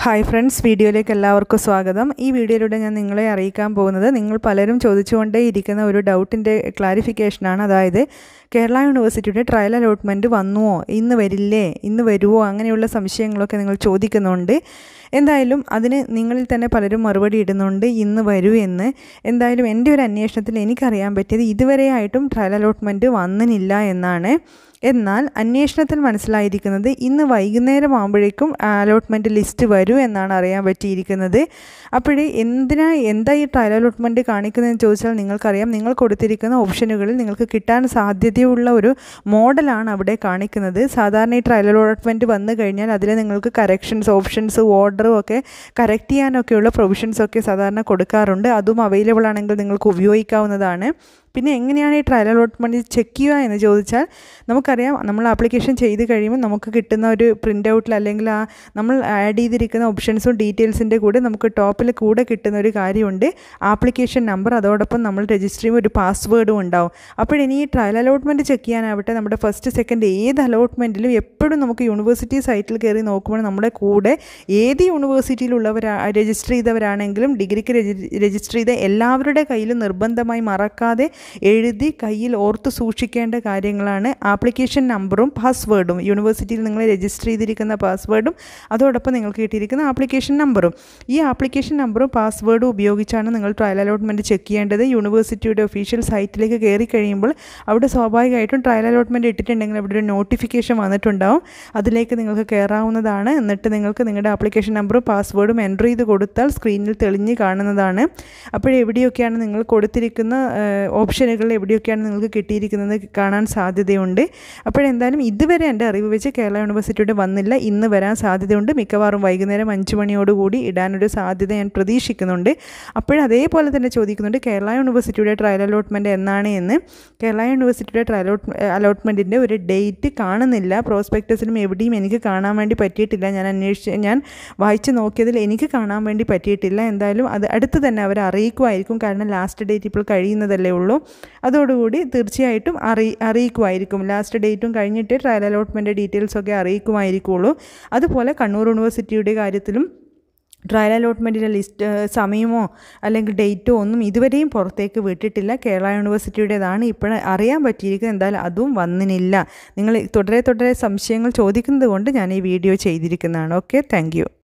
hi friends വീഡിയോയിലേക്ക് എല്ലാവർക്കും സ്വാഗതം ഈ വീഡിയോയിലൂടെ ഞാൻ നിങ്ങളെ അറിയിക്കാൻ പോകുന്നത് നിങ്ങൾ പലരും ചോദിച്ചുകൊണ്ടേ ഇരിക്കുന്ന ഒരു ഡൗട്ടിൻ്റെ ക്ലാരിഫിക്കേഷനാണ് അതായത് കേരള യൂണിവേഴ്സിറ്റിയുടെ ട്രയൽ അലോട്ട്മെൻറ്റ് വന്നുവോ ഇന്ന് വരില്ലേ ഇന്ന് വരുമോ അങ്ങനെയുള്ള സംശയങ്ങളൊക്കെ നിങ്ങൾ ചോദിക്കുന്നുണ്ട് എന്തായാലും അതിന് നിങ്ങളിൽ തന്നെ പലരും മറുപടി ഇടുന്നുണ്ട് ഇന്ന് വരൂ എന്ന് എന്തായാലും എൻ്റെ ഒരു അന്വേഷണത്തിൽ എനിക്കറിയാൻ പറ്റിയത് ഇതുവരെയായിട്ടും ട്രയൽ അലോട്ട്മെൻറ്റ് വന്നിനില്ല എന്നാണ് എന്നാൽ അന്വേഷണത്തിൽ മനസ്സിലായിരിക്കുന്നത് ഇന്ന് വൈകുന്നേരം ആകുമ്പോഴേക്കും അലോട്ട്മെൻറ്റ് ലിസ്റ്റ് വരൂ എന്നാണ് അറിയാൻ പറ്റിയിരിക്കുന്നത് അപ്പോഴേ എന്തിനാ എന്താ ഈ ട്രയൽ അലോട്ട്മെൻറ്റ് കാണിക്കുന്നതെന്ന് ചോദിച്ചാൽ നിങ്ങൾക്കറിയാം നിങ്ങൾ കൊടുത്തിരിക്കുന്ന ഓപ്ഷനുകളിൽ നിങ്ങൾക്ക് കിട്ടാൻ സാധ്യതയുള്ള ഒരു മോഡലാണ് അവിടെ കാണിക്കുന്നത് സാധാരണ ഈ ട്രയൽ അലോട്ട്മെൻറ്റ് വന്നു കഴിഞ്ഞാൽ അതിൽ നിങ്ങൾക്ക് കറക്ഷൻസ് ഓപ്ഷൻസ് ഓർഡറും ഒക്കെ കറക്റ്റ് ചെയ്യാനൊക്കെയുള്ള പ്രൊവിഷൻസ് ഒക്കെ സാധാരണ കൊടുക്കാറുണ്ട് അതും അവൈലബിൾ ആണെങ്കിൽ നിങ്ങൾക്ക് ഉപയോഗിക്കാവുന്നതാണ് പിന്നെ എങ്ങനെയാണ് ഈ ട്രയൽ അലോട്ട്മെൻറ്റ് ചെക്ക് ചെയ്യുക എന്ന് ചോദിച്ചാൽ നമുക്കറിയാം നമ്മൾ ആപ്ലിക്കേഷൻ ചെയ്ത് കഴിയുമ്പോൾ നമുക്ക് കിട്ടുന്ന ഒരു പ്രിൻ്റ് ഔട്ടിൽ അല്ലെങ്കിൽ ആ നമ്മൾ ആഡ് ചെയ്തിരിക്കുന്ന ഓപ്ഷൻസും ഡീറ്റെയിൽസിൻ്റെ കൂടെ നമുക്ക് ടോപ്പിൽ കൂടെ കിട്ടുന്ന ഒരു കാര്യമുണ്ട് ആപ്ലിക്കേഷൻ നമ്പർ അതോടൊപ്പം നമ്മൾ രജിസ്റ്റർ ചെയ്യുമ്പോൾ ഒരു പാസ്വേഡും ഉണ്ടാവും അപ്പോഴിനി ഈ ട്രയൽ അലോട്ട്മെൻറ്റ് ചെക്ക് ചെയ്യാനാവട്ടെ നമ്മുടെ ഫസ്റ്റ് സെക്കൻഡ് ഏത് അലോട്ട്മെൻറ്റിലും എപ്പോഴും നമുക്ക് യൂണിവേഴ്സിറ്റി സൈറ്റിൽ കയറി നോക്കുമ്പോൾ നമ്മുടെ കൂടെ ഏത് യൂണിവേഴ്സിറ്റിയിലുള്ളവരാ രജിസ്റ്റർ ചെയ്തവരാണെങ്കിലും ഡിഗ്രിക്ക് രജിസ്റ്റർ ചെയ്ത എല്ലാവരുടെ കയ്യിലും നിർബന്ധമായി മറക്കാതെ എഴുതി കയ്യിൽ ഓർത്ത് സൂക്ഷിക്കേണ്ട കാര്യങ്ങളാണ് ആപ്ലിക്കേഷൻ നമ്പറും പാസ്വേഡും യൂണിവേഴ്സിറ്റിയിൽ നിങ്ങൾ രജിസ്റ്റർ ചെയ്തിരിക്കുന്ന പാസ്വേഡും അതോടൊപ്പം നിങ്ങൾക്ക് കിട്ടിയിരിക്കുന്ന ആപ്ലിക്കേഷൻ നമ്പറും ഈ ആപ്ലിക്കേഷൻ നമ്പറും പാസ്വേഡും ഉപയോഗിച്ചാണ് നിങ്ങൾ ട്രയൽ അലോട്ട്മെൻറ്റ് ചെക്ക് ചെയ്യേണ്ടത് യൂണിവേഴ്സിറ്റിയുടെ ഒഫീഷ്യൽ സൈറ്റിലേക്ക് കയറി കഴിയുമ്പോൾ അവിടെ സ്വാഭാവികമായിട്ടും ട്രയൽ അലോട്ട്മെൻറ്റ് ഇട്ടിട്ടുണ്ടെങ്കിൽ അവിടെ ഒരു നോട്ടിഫിക്കേഷൻ വന്നിട്ടുണ്ടാവും അതിലേക്ക് നിങ്ങൾക്ക് കയറാവുന്നതാണ് എന്നിട്ട് നിങ്ങൾക്ക് നിങ്ങളുടെ ആപ്ലിക്കേഷൻ നമ്പറും പാസ്വേഡും എൻ്റർ ചെയ്ത് കൊടുത്താൽ സ്ക്രീനിൽ തെളിഞ്ഞ് കാണുന്നതാണ് അപ്പോഴെവിടെയൊക്കെയാണ് നിങ്ങൾ കൊടുത്തിരിക്കുന്ന ഓപ്ഷനുകൾ എവിടെയൊക്കെയാണ് നിങ്ങൾക്ക് കിട്ടിയിരിക്കുന്നത് കാണാൻ സാധ്യതയുണ്ട് അപ്പോഴെന്തായാലും ഇതുവരെ എൻ്റെ അറിവ് വെച്ച് കേരള യൂണിവേഴ്സിറ്റിയുടെ വന്നില്ല ഇന്ന് വരാൻ സാധ്യതയുണ്ട് മിക്കവാറും വൈകുന്നേരം അഞ്ച് മണിയോടുകൂടി ഇടാനൊരു സാധ്യത ഞാൻ പ്രതീക്ഷിക്കുന്നുണ്ട് അപ്പോഴതേപോലെ തന്നെ ചോദിക്കുന്നുണ്ട് കേരള യൂണിവേഴ്സിറ്റിയുടെ ട്രയൽ അലോട്ട്മെൻറ്റ് എന്നാണ് എന്ന് കേരള യൂണിവേഴ്സിറ്റിയുടെ ട്രയൽ അലോട്ട്മെൻറ്റിൻ്റെ ഒരു ഡേറ്റ് കാണുന്നില്ല പ്രോസ്പെക്ടസിലും എവിടെയും എനിക്ക് കാണാൻ വേണ്ടി പറ്റിയിട്ടില്ല ഞാൻ അന്വേഷിച്ച് ഞാൻ വായിച്ച് നോക്കിയതിൽ എനിക്ക് കാണാൻ വേണ്ടി പറ്റിയിട്ടില്ല എന്തായാലും അത് അടുത്ത് തന്നെ അവർ അറിയിക്കുമായിരിക്കും കാരണം ലാസ്റ്റ് ഡേറ്റ് ഇപ്പോൾ കഴിയുന്നതല്ലേ ഉള്ളൂ അതോടുകൂടി തീർച്ചയായിട്ടും അറി അറിയിക്കുമായിരിക്കും ലാസ്റ്റ് ഡേറ്റും കഴിഞ്ഞിട്ട് ട്രയൽ അലോട്ട്മെൻറ്റ് ഡീറ്റെയിൽസൊക്കെ അറിയിക്കുമായിരിക്കുള്ളൂ അതുപോലെ കണ്ണൂർ യൂണിവേഴ്സിറ്റിയുടെ കാര്യത്തിലും ട്രയൽ അലോട്ട്മെൻറ്റിൻ്റെ ലിസ്റ്റ് സമയമോ അല്ലെങ്കിൽ ഡേറ്റോ ഒന്നും ഇതുവരെയും പുറത്തേക്ക് വിട്ടിട്ടില്ല കേരള യൂണിവേഴ്സിറ്റിയുടേതാണ് ഇപ്പോൾ അറിയാൻ പറ്റിയിരിക്കുന്നത് എന്തായാലും അതും വന്നിനില്ല നിങ്ങൾ തുടരെ തുടരെ സംശയങ്ങൾ ചോദിക്കുന്നത് കൊണ്ട് ഞാൻ ഈ വീഡിയോ ചെയ്തിരിക്കുന്നതാണ് ഓക്കെ താങ്ക്